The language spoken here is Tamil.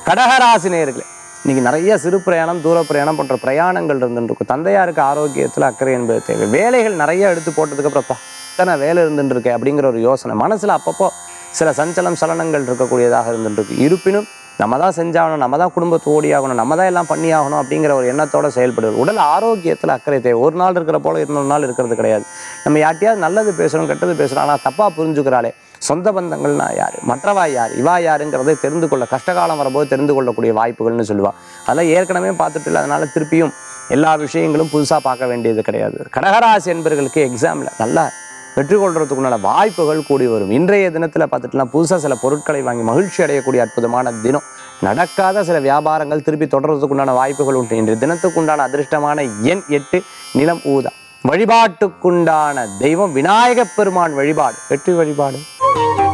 கடகராசி நேயர்களே இன்னைக்கு நிறைய சிறு பிரயாணம் தூர பிரயாணம் போன்ற பிரயாணங்கள் இருந்துட்டு இருக்கும் தந்தையாருக்கு ஆரோக்கியத்தில் அக்கறை என்பது தேவை வேலைகள் நிறைய எடுத்து போட்டதுக்கு அப்புறம் "அப்பா, இத்தனை வேலை இருந்துட்டு இருக்கே அப்படிங்கிற ஒரு யோசனை மனசுல அப்பப்போ சில சஞ்சலம் சலனங்கள் இருக்கக்கூடியதாக இருந்துட்டு இருக்கு இருப்பினும் நம்ம தான் செஞ்சாகணும் நம்ம தான் குடும்பத்தை ஓடியாகணும் நம்ம தான் எல்லாம் பண்ணி ஆகணும் அப்படிங்கிற ஒரு எண்ணத்தோட செயல்படுவது உடல் ஆரோக்கியத்தில் அக்கறை தேவை ஒரு நாள் இருக்கிற போல இன்னொரு நாள் இருக்கிறது கிடையாது நம்ம யார்ட்டையாவது நல்லது பேசுகிறோம் கெட்டது பேசுகிறோம் ஆனால் தப்பாக புரிஞ்சுக்கிறாளே சொந்த பந்தங்கள்னா யார் மற்றவா யார் இவா யாருங்கிறதை தெரிந்து கொள்ள கஷ்டகாலம் வரும்போது தெரிந்து கொள்ளக்கூடிய வாய்ப்புகள்னு சொல்லுவா அதெல்லாம் ஏற்கனவே பார்த்துட்டு இல்லை அதனால திருப்பியும் எல்லா விஷயங்களும் புதுசாக பார்க்க வேண்டியது கிடையாது கடகராசி என்பவர்களுக்கு எக்ஸாமில் நல்லா வெற்றி கொள்றதுக்குண்டான வாய்ப்புகள் கூடி வரும் இன்றைய தினத்தில் பார்த்துட்டுலாம் புதுசாக சில பொருட்களை வாங்கி மகிழ்ச்சி அடையக்கூடிய அற்புதமான தினம் நடக்காத சில வியாபாரங்கள் திருப்பி தொடர்றதுக்குண்டான வாய்ப்புகள் உண்டு இன்றைய தினத்துக்குண்டான அதிர்ஷ்டமான எண் எட்டு நிலம் ஊதா வழிபாட்டுக்குண்டான தெய்வம் விநாயகப் பெருமான் வழிபாடு வெற்றி வழிபாடு